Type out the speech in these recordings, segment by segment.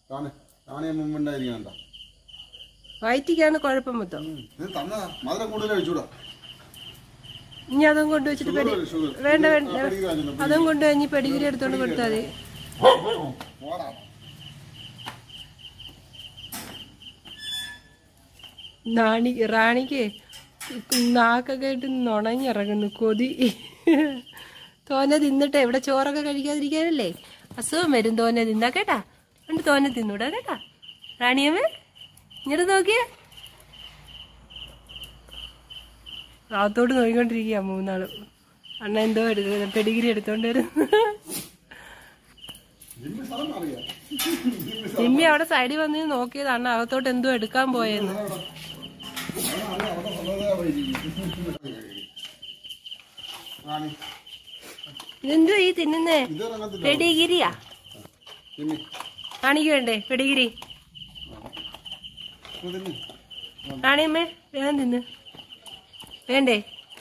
കാണേ കാണേ മുമ്പുണ്ടായിരിക്കണ്ട വയറ്റിക്കാണ് കുഴപ്പം മൊത്തം ഇത് തന്നതാ മധുരം കൂടുതൽ കഴിച്ചൂടാ ഇനി അതും കൊണ്ടുവച്ചിട്ട് പെടി ഷുഗർ ഷുഗർ വേണ്ട വേണ്ട പെഡിഗ്രി വാങ്ങിച്ചിട്ടുണ്ട്. അതും കൊണ്ട് ഇനി പെടിഗിരി എടുത്തോണ്ട് കൊടുത്താൽ മതി പോടാ നാണി റാണിക്ക് നാക്കൊക്കെ ഇട്ട് നുണഞ്ഞിറങ്ങുന്നു കൊതി തോനെ തിന്നിട്ട് ഇവിടെ ചോറൊക്കെ കഴിക്കാതിരിക്കാനല്ലേ അസുഖം വരും തോനെ തിന്നാ കേട്ടാ ഉണ്ട് തോനെ തിന്നൂടാ കേട്ടാ റാണിയമ്മേ ഇങ്ങോട്ട് നോക്കിയേ അകത്തോട്ട് നോക്കിക്കൊണ്ടിരിക്കുക മൂന്നാളും അണ്ണ എന്തോ എടുക്ക പെടിഗിരി എടുത്തോണ്ട് വരും ജിമ്മി സ്ഥലം അറിയാം ജിമ്മി അവിടെ സൈഡിൽ വന്ന് നോക്കിയത് അണ്ണ അകത്തോട്ട് എന്തോ എടുക്കാൻ പോയെന്ന് റാണി ഇതെന്തോ ഈ തിന്നുന്നേ ഇത് ഇറങ്ങത്തില്ല പെടിഗിരിയാ ജിമ്മി റാണിക്ക് വേണ്ടേ പെടിഗിരി ഇത് തിന്ന്. റാണിയമ്മേ വേഗം തിന്ന് വേണ്ടേ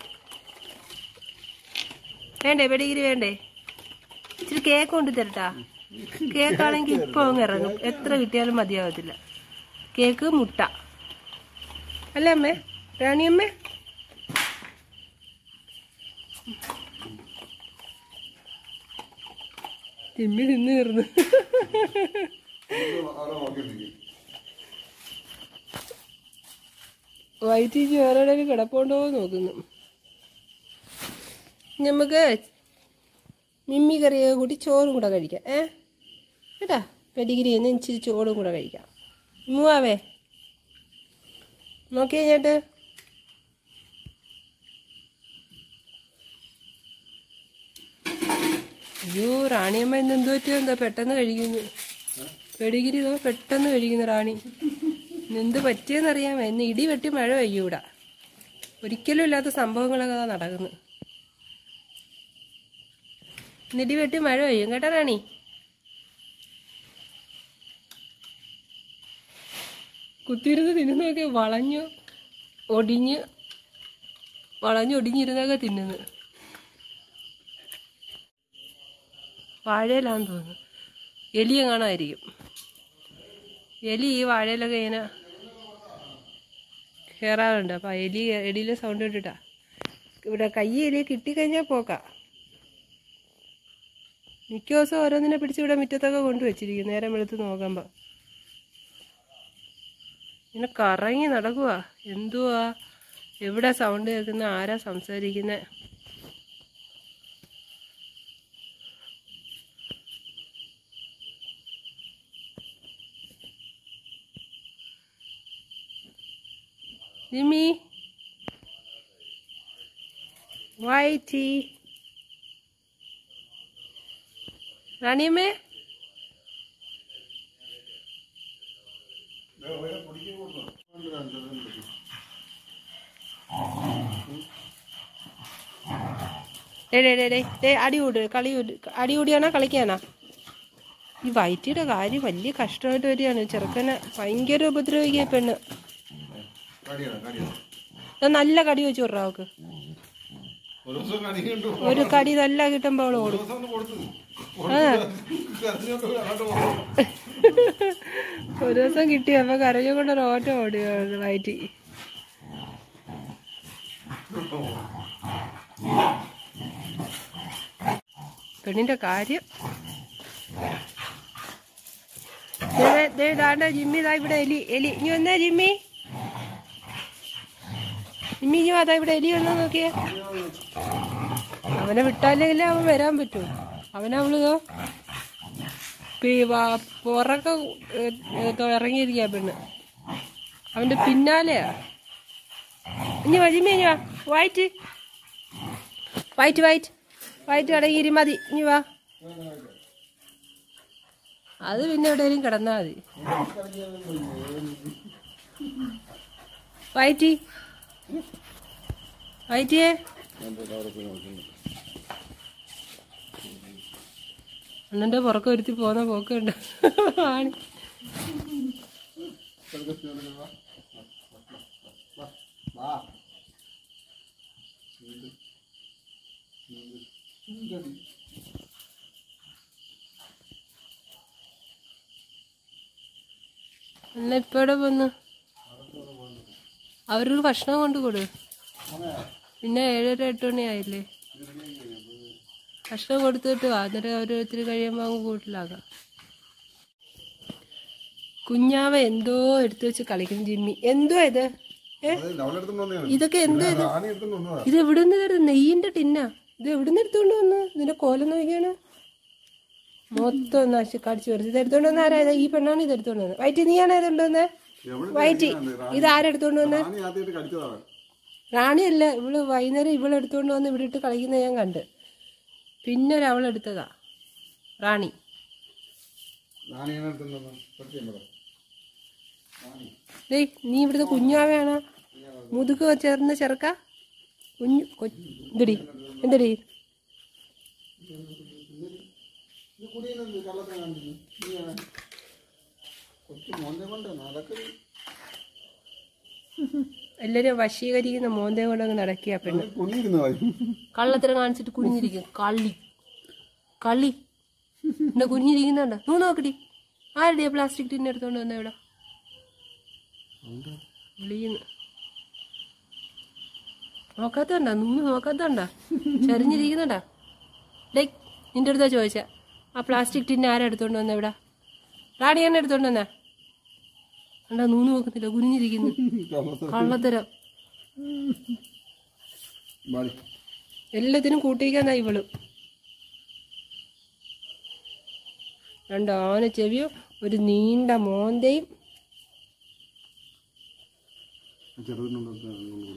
വേണ്ടേ പെടിഗിരി വേണ്ടേ ഇച്ചിരി കേക്ക് കൊണ്ട് തരട്ടാ കേക്കാണെങ്കിൽ ഇപ്പൊ അങ്ങ് ഇറങ്ങും എത്ര കിട്ടിയാലും മതിയാവത്തില്ല കേക്ക് മുട്ട അല്ലേ അമ്മേ റാണിയമ്മേ തിമ്മി തിന്ന് തീർന്നു ഇത് ആരോ നോക്കിയിട്ടിരിക്കും. വയറ്റിക്ക് വേറെ എവിടെയെങ്കിലും കിടപ്പുണ്ടോ എന്ന് നോക്കുന്നു നമുക്ക് മിമ്മി കറിയൊക്കെ കൂട്ടി ചോറും കൂടെ കഴിക്കാം ഏ കേട്ടാ പെഡിഗിരി എന്ന് ഇച്ചിരി ചോറും കൂടെ കഴിക്കാം മൂവാവേ നോക്കി കഴിഞ്ഞിട്ട് അയ്യോ റാണിയമ്മ ഇന്ന് എന്ത് പറ്റിയോ എന്താ പെട്ടെന്ന് കഴിക്കുന്നു പെഡിഗിരി ഇതോ പെട്ടെന്ന് കഴിക്കുന്നു റാണി ഇന്ന് എന്ത് പറ്റിയെന്നറിയാമോ ഇന്ന് ഇടി വെട്ടി മഴ പെയ്യൂടാ ഒരിക്കലും ഇല്ലാത്ത സംഭവങ്ങളൊക്കെ അതാ നടക്കുന്നു ഇന്ന് ഇടി വെട്ടി മഴ പെയ്യും കേട്ടോ റാണി കുത്തിയിരുന്ന് തിന്നുന്നതൊക്കെ വളഞ്ഞു ഒടിഞ്ഞ് വളഞ്ഞ് ഒടിഞ്ഞിരുന്നൊക്കെ തിന്നുന്നു വാഴയിലാന്ന് തോന്നുന്നു എലിയെ കാണാമായിരിക്കും എലി ഈ വാഴയിലൊക്കെ ഇങ്ങനെ കയറാറുണ്ട് അപ്പം എലി എലിയിലെ സൗണ്ട് ഇട്ടിട്ടാ ഇവിടെ കൈ എലി കിട്ടിക്കഴിഞ്ഞാൽ പോക്കാം മിക്ക ദിവസം ഓരോന്നിനെ പിടിച്ച് ഇവിടെ മുറ്റത്തൊക്കെ കൊണ്ടുവച്ചിരിക്കും നേരം വെളുത്ത് നോക്കുമ്പോൾ ഇങ്ങനെ കറങ്ങി നടക്കുക എന്തുവാ എവിടെ സൗണ്ട് കേൾക്കുന്ന ആരാ സംസാരിക്കുന്നത് ജിമ്മി വൈറ്റി റാണിയമ്മേ ഡേ ഡേ ഡേ ഡേ ഡേ അടി കൂട് കളി കൂട് അടി കൂടിയാണോ കളിക്കാനാ ഈ വൈറ്റിയുടെ കാര്യം വലിയ കഷ്ടമായിട്ട് വരികയാണ് ചെറുക്കനെ ഭയങ്കര ഉപദ്രവിക്കുക ഈ പെണ്ണ് കടിയാണ് കടിയാണ് ഇത് നല്ല കടി വെച്ച് വിട്രാ അവക്ക് ഒരു ദിവസം കടി കണ്ടു ഒരു കടി നല്ല കിട്ടുമ്പോൾ അവൾ ഒരു ഓടും ദിവസം ഒന്ന് കൊടുത്തു ആ കരഞ്ഞോണ്ട് അങ്ങോട്ട് പോകും ഒരു ദിവസം കിട്ടി അപ്പൊ കരഞ്ഞു കൊണ്ട് ഒരു ഓട്ടം ഓടി വയറ്റി പെണ്ണിന്റെ കാര്യം ദേ, ദേ, ദാണ്ട ജിമ്മി ഇതാ ഇവിടെ എലി എലി ഇനി വന്നേ ജിമ്മി ജിമ്മി ഇനി അതാ ഇവിടെ എലി വന്നോ നോക്കിയേ അവനെ വിട്ടാലെങ്കിലേ അവൻ വരാൻ പറ്റൂ അവനവളിതോ പുറക്കെ ഇറങ്ങിയിരിക്കുക പെണ്ണ് അവന്റെ പിന്നാലെയാ ഇനി വഴിമേ ഇനി വാ വൈറ്റ് വൈറ്റ് വൈറ്റ് വൈറ്റ് അടങ്ങിയിരി മതി ഇനി വാ അത് പിന്നെ എവിടെയെങ്കിലും കിടന്നാ മതി വൈറ്റി വൈറ്റിയേ അണ്ണന്റെ പുറക്കെ ഒരുത്തി പോന്ന പോക്കുണ്ട് ആണ് വാ എന്നാ ഇപ്പൊ ഇവിടെ വന്ന് അവർക്ക് ഭക്ഷണം കൊണ്ട് കൊടു പിന്നെ ഏഴര എട്ട് മണി ആയില്ലേ ഭക്ഷണം കൊടുത്തിട്ട് വാ എന്നിട്ട് അവർ ഒത്തിരി കഴിയുമ്പോൾ അങ്ങ് കൂട്ടിലാകാം കുഞ്ഞാവ എന്തോ എടുത്തു വെച്ച് കളിക്കും ജിമ്മി എന്തോ ഇത് ഏ അവളെടുത്തോണ്ട് വന്നതാണ് ഇതൊക്കെ എന്തോ ഇത് റാണി എടുത്തോണ്ട് വന്നതാ ഇത് എവിടുന്ന് തരുന്നത് നെയ്യിന്റെ ടിന്നാ ഇത് എവിടുന്ന് എടുത്തോണ്ട് വന്നു ഇതിന്റെ കോലം നോക്കിയാണ് മൊത്തം നശി കടിച്ചു പറിച്ചു ഇത് എടുത്തോണ്ട് വന്ന ആരാ ഇത്? ഈ പെണ്ണാണ് ഇത് എടുത്തോണ്ട് വന്നത് വൈറ്റി നീയാണ് ഇത് കൊണ്ടുവന്നേ എവിടെ വൈറ്റി ഇത് ആരെടുത്തോണ്ട് വന്നേ റാണി ആദ്യമായിട്ട് കടിച്ചതാണ് റാണിയല്ല ഇവള് വൈകുന്നേരം ഇവള് എടുത്തോണ്ട് വന്ന് ഇവിടെ ഇട്ട് കളിക്കുന്ന ഞാൻ കണ്ട് പിന്നെ ഒരവളെടുത്തതാ റാണി റാണിയാണ് എടുത്തോണ്ട് വന്നത് പഠിച്ചേ പറ ഡേയ് നീ ഇവിടുത്തെ കുഞ്ഞാവയാണോ മുതുക്ക് ചേർന്ന് ചെറുക്ക കുഞ്ഞു കൊ- എന്തടി എന്തടി ഇത് കുടിയുന്നത് കള്ളത്തിന് കാണിക്കുന്നു നീയാണ് കൊച്ചു മോന്റെ കൊണ്ട് നടക്കരുത് എല്ലാരും വശീകരിക്കുന്ന മോന്തേ കൊണ്ടങ്ങ് നടക്കിയ പെണ്ണ് കുഞ്ഞിരുന്നതായി കള്ളത്തരം കാണിച്ചിട്ട് കുനിഞ്ഞിരിക്കും കളി കളി എന്റെ കുനിഞ്ഞിരിക്കുന്നുണ്ട നൂ നോക്കടി ആരുടെയാ പ്ലാസ്റ്റിക് ടിന്നെ എടുത്തോണ്ട് വന്ന ഇവിടെ വിളിയുന്നു നോക്കാത്തണ്ട നൂന്ന് നോക്കാത്തണ്ട ചരിഞ്ഞിരിക്കുന്നുണ്ട ഡേ നിന്റെ അടുത്താ ചോദിച്ച ആ പ്ലാസ്റ്റിക് ടിന്നെ ആരാ എടുത്തോണ്ട് വന്ന ഇവിടെ റാണി എന്നെ എടുത്തോണ്ട് വന്നാ കണ്ടാ നൂന്ന് നോക്കുന്നില്ല കുനിഞ്ഞിരിക്കുന്നു കള്ളത്തിന് കള്ളത്തരം മാറി എല്ലാത്തിനും കൂട്ടിക്കാന്നാ ഇവള് രണ്ട് ആന ചെവിയും ഒരു നീണ്ട മോന്തയും ചെറുതിനുണ്ട് കൊടുക്കുന്നു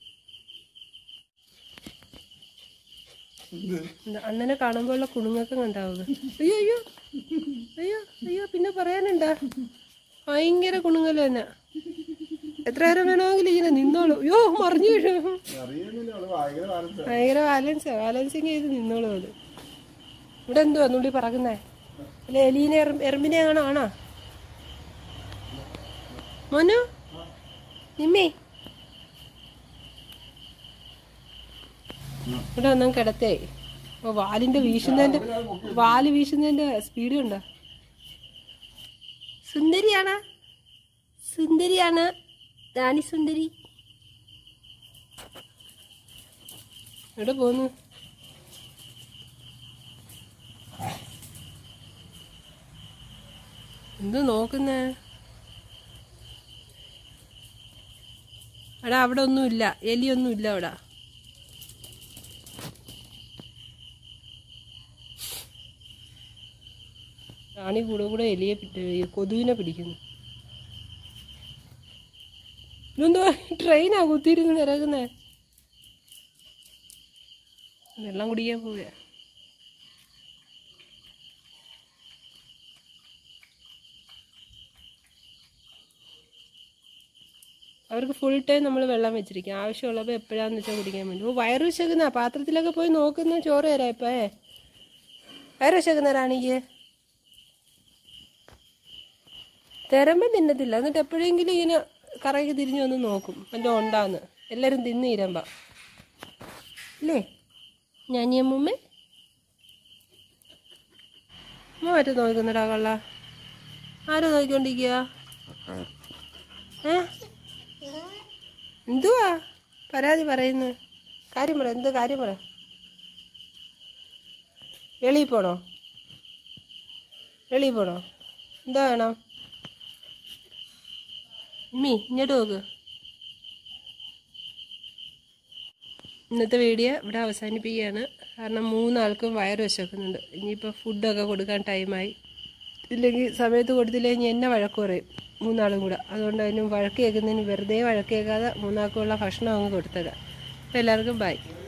അന്നനെ കാണുമ്പോഴുള്ള കുണുങ്ങൊക്കെ ഉണ്ടാവുക അയ്യോ അയ്യോ അയ്യോ അയ്യോ പിന്നെ പറയാനുണ്ടാ ഭയങ്കര കുണുങ്ങല് തന്നെ എത്ര നേരം വേണമെങ്കിലും ഇങ്ങനെ നിന്നോളൂ അയ്യോ മറിഞ്ഞു വീഴും അറിയുന്നില്ല അവള് ഭയങ്കര ബാലൻസ് ഭയങ്കര ബാലൻസ് ബാലൻസിങ് ചെയ്ത് നിന്നോളൂ അത് ഇവിടെ എന്തുവാ നുള്ളി പറക്കുന്നേ അല്ല എലീനെ എറും- എറുമ്പിനെ ആണോ ആണോ മോനു നിമ്മേ ഇവിടെ ഒന്നും കിടത്തേ ഓ വാലിന്റെ വീശുന്നതിന്റെ വാല് വീശുന്നതിന്റെ സ്പീഡ് ഉണ്ടോ സുന്ദരിയാണ് സുന്ദരിയാണ് റാണി സുന്ദരി എവിടെ പോന്നു എന്ത് നോക്കുന്നേ എടാ അവിടെ ഒന്നുമില്ല എലിയൊന്നും ഇല്ല അവിടെ റാണി കൂടെ കൂടെ എലിയെ പിടി- ഈ കൊതുകിനെ പിടിക്കുന്നു ഇതെന്തോ ട്രെയിനാ കുത്തിയിരുന്ന് നിരകുന്നേ വെള്ളം കുടിക്കാൻ പോവുക അവർക്ക് ഫുൾ ടൈം നമ്മൾ വെള്ളം വെച്ചിരിക്കും ആവശ്യമുള്ളപ്പോൾ എപ്പോഴാന്ന് വെച്ചാൽ കുടിക്കാൻ വേണ്ടി ഓ വയറ് വിശക്കുന്ന പാത്രത്തിലൊക്കെ പോയി നോക്കുന്ന ചോറ് തരാം ഇപ്പേ വയറ് വിശക്കുന്ന റാണിക്ക് തരുമ്പം തിന്നത്തില്ല എന്നിട്ട് എപ്പോഴെങ്കിലും ഇങ്ങനെ കറങ്ങി തിരിഞ്ഞു വന്ന് നോക്കും വല്ലതും ഉണ്ടാന്ന് എല്ലാവരും തിന്ന് ഇരമ്പ അല്ലേ ഞാനിയമ്മൂമ്മേ അമ്മ മറ്റേ നോക്കുന്നടാ കള്ള ആരാ നോക്കിക്കൊണ്ടിരിക്കുക ഏ എന്തുവാ പരാതി പറയുന്നു കാര്യം പറ എന്ത് കാര്യം പറ വെളിയിൽ പോണോ വെളിയിൽ പോണോ എന്താ വേണം ഉമ്മി ഇങ്ങോട്ട് നോക്ക് ഇന്നത്തെ വീഡിയോ ഇവിടെ അവസാനിപ്പിക്കുകയാണ് കാരണം മൂന്നാൾക്കും വയറ് വിശക്കുന്നുണ്ട് ഇനിയിപ്പോൾ ഫുഡൊക്കെ കൊടുക്കാൻ ടൈമായി ഇല്ലെങ്കിൽ സമയത്ത് കൊടുത്തില്ലെങ്കിൽ ഇനി എന്നെ വഴക്ക് പറയും മൂന്നാളും കൂടെ അതുകൊണ്ട് അതിന് വഴക്ക് കേൾക്കുന്നതിന് വെറുതെ വഴക്ക് കേൾക്കാതെ മൂന്നാൾക്കുള്ള ഭക്ഷണം അങ്ങ് കൊടുത്തതാണ് അപ്പോൾ എല്ലാവർക്കും ബൈ